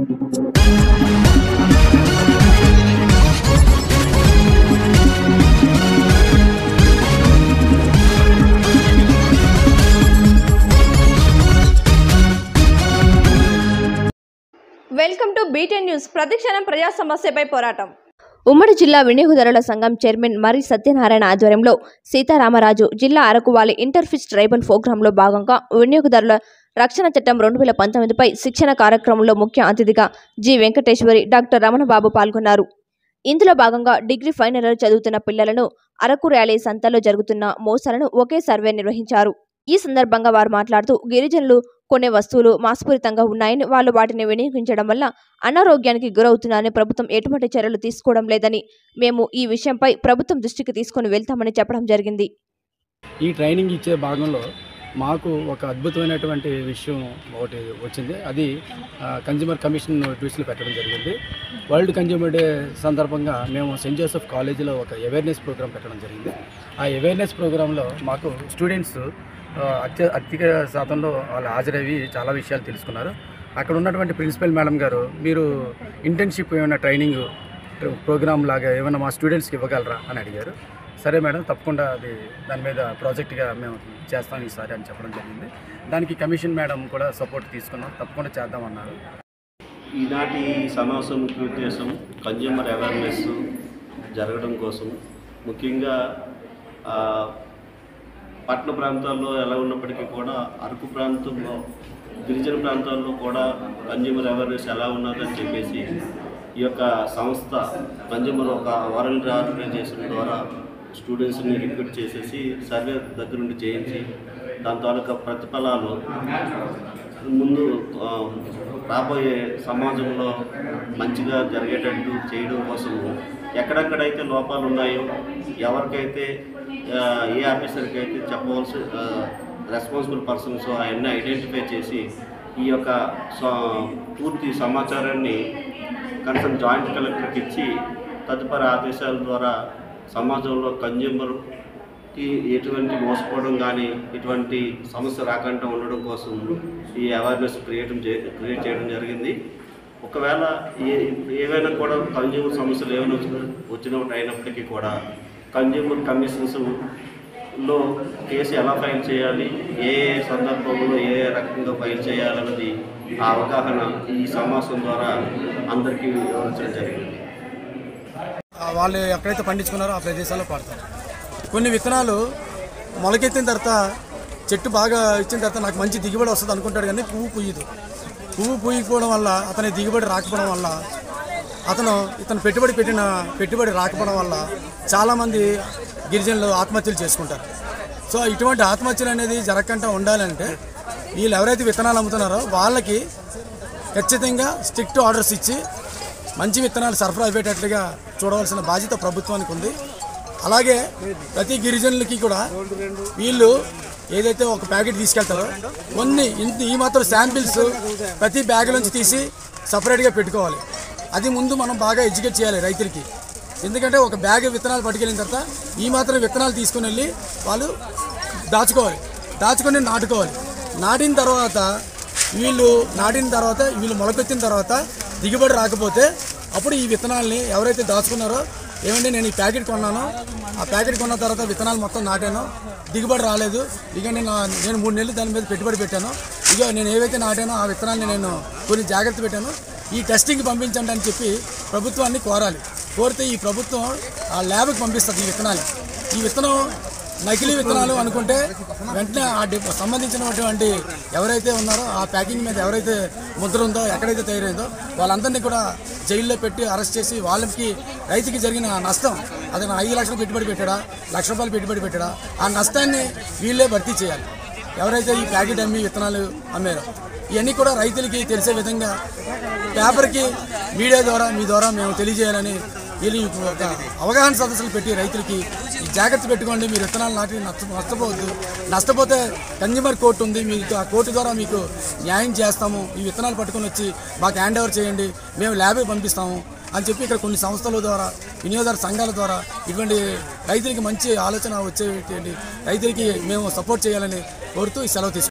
welcome to beaten news ప్రతిక్షణం ప్రజా సమస్యపై పోరాటం ఉమ్మడి జిల్లా వినియోగదారుల సంఘం చైర్మన్ మరి సత్యనారాయణ ఆధ్వర్యంలో సీతారామరాజు జిల్లా అరకువాలి ఇంటర్ఫిష్ ట్రైబల్ ప్రోగ్రాంలో భాగంగా వినియోగదారుల రక్షణ చట్టం రెండు వేల పంతొమ్మిదిపై శిక్షణ కార్యక్రమంలో ముఖ్య అతిథిగా జి వెంకటేశ్వరి డాక్టర్ రమణబాబు పాల్గొన్నారు ఇందులో భాగంగా డిగ్రీ ఫైనల్ ఇయర్ చదువుతున్న పిల్లలను అరకు ర్యాలీ సంతలో జరుగుతున్న మోసాలను ఒకే సర్వే నిర్వహించారు ఈ సందర్భంగా వారు మాట్లాడుతూ గిరిజనులు కొనే వస్తువులు మాస్ఫూరితంగా ఉన్నాయని వాళ్ళు వాటిని వినియోగించడం వల్ల అనారోగ్యానికి గురవుతున్నారని ప్రభుత్వం ఎటువంటి చర్యలు తీసుకోవడం లేదని మేము ఈ విషయంపై ప్రభుత్వం దృష్టికి తీసుకుని వెళ్తామని చెప్పడం జరిగింది ఈ ట్రైనింగ్ ఇచ్చే భాగంలో మాకు ఒక అద్భుతమైనటువంటి విషయం ఒకటి వచ్చింది అది కన్జ్యూమర్ కమిషన్ నోటీసులు పెట్టడం జరిగింది వరల్డ్ కన్జ్యూమర్ డే సందర్భంగా మేము సెయింట్ జోసెఫ్ కాలేజీలో ఒక అవేర్నెస్ ప్రోగ్రామ్ పెట్టడం జరిగింది ఆ అవేర్నెస్ ప్రోగ్రాంలో మాకు స్టూడెంట్స్ ఆ, అత్య అధిక శాతంలో వాళ్ళు హాజరయ్యి చాలా విషయాలు తెలుసుకున్నారు అక్కడ ఉన్నటువంటి ప్రిన్సిపల్ మేడం గారు మీరు ఇంటర్న్షిప్ ఏమైనా ట్రైనింగ్ ప్రోగ్రామ్ లాగా ఏమైనా మా స్టూడెంట్స్కి ఇవ్వగలరా అని అడిగారు సరే మేడం తప్పకుండా అది దాని మీద ప్రాజెక్ట్గా మేము చేస్తాం ఈసారి అని చెప్పడం జరిగింది దానికి కమిషన్ మేడం కూడా సపోర్ట్ తీసుకున్నాం తప్పకుండా చేద్దామన్నారు ఈనాటి సమావేశం ముఖ్య ఉద్దేశం కన్జ్యూమర్ అవేర్నెస్ జరగడం కోసం ముఖ్యంగా ఆ, పట్టణ ప్రాంతాల్లో ఎలా ఉన్నప్పటికీ కూడా అరకు ప్రాంతంలో గిరిజన ప్రాంతాల్లో కూడా కన్జ్యూమర్ అవేర్నెస్ ఎలా ఉన్నదని చెప్పేసి ఈ యొక్క సంస్థ కన్జ్యూమర్ ఒక వారంటీ ఆర్గనైజేషన్ ద్వారా స్టూడెంట్స్ని రిక్రూట్ చేసేసి సర్వే దగ్గర నుండి చేయించి దాని తాలూకా ప్రతిఫలాలు ముందు ఆ, రాబోయే సమాజంలో మంచిగా జరిగేటట్టు చేయడం కోసం ఎక్కడెక్కడైతే లోపాలు ఉన్నాయో ఎవరికైతే ఆ, ఏ ఆఫీసర్కి అయితే చెప్పవలసి రెస్పాన్సిబుల్ పర్సన్స్ అవన్నీ ఐడెంటిఫై చేసి ఈ యొక్క స- పూర్తి సమాచారాన్ని కన్సర్న్ జాయింట్ కలెక్టర్కి ఇచ్చి తదుపరి ఆదేశాల ద్వారా సమాజంలో కన్జ్యూమర్కి ఎటువంటి మోసపోవడం కానీ ఇటువంటి సమస్య రాకుండా ఉండడం కోసం ఈ అవేర్నెస్ క్రియేట్ క్రియేట్ చేయడం జరిగింది ఒకవేళ ఏ ఏవైనా కూడా కన్జ్యూమర్ సమస్యలు ఏమైనా వచ్చిన వచ్చినప్పుడు అయినప్పటికీ కూడా కన్జ్యూమర్ కమిషన్స్ లో కేసు ఎలా ఫైల్ చేయాలి ఏ ఏ సందర్భంలో ఏ ఏ రకంగా ఫైల్ చేయాలన్నది ఆ అవగాహన ఈ సమావేశం ద్వారా అందరికీ వివరించడం జరిగింది ఆ వాళ్ళు ఎక్కడైతే పండించుకున్నారో ఆ ప్రదేశాల్లో పాడతారు కొన్ని విత్తనాలు మొలకెత్తిన తర్వాత చెట్టు బాగా ఇచ్చిన తర్వాత నాకు మంచి దిగుబడి వస్తుంది అనుకుంటాడు కానీ పువ్వు పుయ్యదు పువ్వు పుయ్యకపోవడం వల్ల అతని దిగుబడి రాకపోవడం వల్ల అతను ఇతను పెట్టుబడి పెట్టిన పెట్టుబడి రాకపోవడం వల్ల చాలామంది గిరిజనులు ఆత్మహత్యలు చేసుకుంటారు సో ఇటువంటి ఆత్మహత్యలు అనేది జరగకుండా ఉండాలంటే వీళ్ళు ఎవరైతే విత్తనాలు అమ్ముతున్నారో వాళ్ళకి ఖచ్చితంగా స్ట్రిక్ట్ ఆర్డర్స్ ఇచ్చి మంచి విత్తనాలు సరఫరా అయ్యేటట్లుగా చూడవలసిన బాధ్యత ప్రభుత్వానికి ఉంది అలాగే ప్రతి గిరిజనులకి కూడా వీళ్ళు ఏదైతే ఒక ప్యాకెట్ తీసుకెళ్తారో కొన్ని ఇంత ఈ మాత్రం శాంపిల్స్ ప్రతి బ్యాగ్ నుంచి తీసి సపరేట్గా పెట్టుకోవాలి అది ముందు మనం బాగా ఎడ్యుకేట్ చేయాలి రైతులకి ఎందుకంటే ఒక బ్యాగ్ విత్తనాలు పట్టుకెళ్ళిన తర్వాత ఈ మాత్రం విత్తనాలు తీసుకుని వెళ్ళి వాళ్ళు దాచుకోవాలి దాచుకొని నాటుకోవాలి నాటిన తర్వాత వీళ్ళు నాటిన తర్వాత వీళ్ళు మొలకెత్తిన తర్వాత దిగుబడి రాకపోతే అప్పుడు ఈ విత్తనాలని ఎవరైతే దాచుకున్నారో ఏమంటే నేను ఈ ప్యాకెట్ కొన్నాను ఆ ప్యాకెట్ కొన్న తర్వాత విత్తనాలు మొత్తం నాటాను దిగుబడి రాలేదు ఇక నేను నేను మూడు నెలలు దాని మీద పెట్టుబడి పెట్టాను ఇక నేను ఏవైతే నాటానో ఆ విత్తనాన్ని నేను కొన్ని జాగ్రత్త పెట్టాను ఈ టెస్టింగ్కి పంపించండి అని చెప్పి ప్రభుత్వాన్ని కోరాలి కోరితే ఈ ప్రభుత్వం ఆ ల్యాబ్కి పంపిస్తుంది ఈ విత్తనాలు ఈ విత్తనం నకిలీ విత్తనాలు అనుకుంటే వెంటనే ఆ డి- సంబంధించినటువంటి ఎవరైతే ఉన్నారో ఆ ప్యాకింగ్ మీద ఎవరైతే ముద్ర ఉందో ఎక్కడైతే తయారైందో వాళ్ళందరినీ కూడా జైల్లో పెట్టి అరెస్ట్ చేసి వాళ్ళకి రైతుకి జరిగిన నష్టం అతను ఐదు లక్షలు పెట్టుబడి పెట్టాడా లక్ష రూపాయలు పెట్టుబడి పెట్టాడా ఆ నష్టాన్ని వీళ్ళే భర్తీ చేయాలి ఎవరైతే ఈ ప్యాకెట్ అమ్మి విత్తనాలు అమ్మారో ఇవన్నీ కూడా రైతులకి తెలిసే విధంగా పేపర్కి మీడియా ద్వారా మీ ద్వారా మేము తెలియజేయాలని వీళ్ళు ఒక అవగాహన సదస్సులు పెట్టి రైతులకి ఈ జాగ్రత్త పెట్టుకోండి మీరు విత్తనాలు నాటి నష్ట నష్టపోవద్దు నష్టపోతే కన్జ్యూమర్ కోర్టు ఉంది మీకు ఆ కోర్టు ద్వారా మీకు న్యాయం చేస్తాము ఈ విత్తనాలు పట్టుకొని వచ్చి మాకు హ్యాండ్ ఓవర్ చేయండి మేము ల్యాబ్కి పంపిస్తాము అని చెప్పి ఇక్కడ కొన్ని సంస్థల ద్వారా వినియోగదారు సంఘాల ద్వారా ఇటువంటి రైతులకి మంచి ఆలోచన వచ్చేటువంటి రైతులకి మేము సపోర్ట్ చేయాలని కోరుతూ ఈ సెలవు తీసుకుంటాం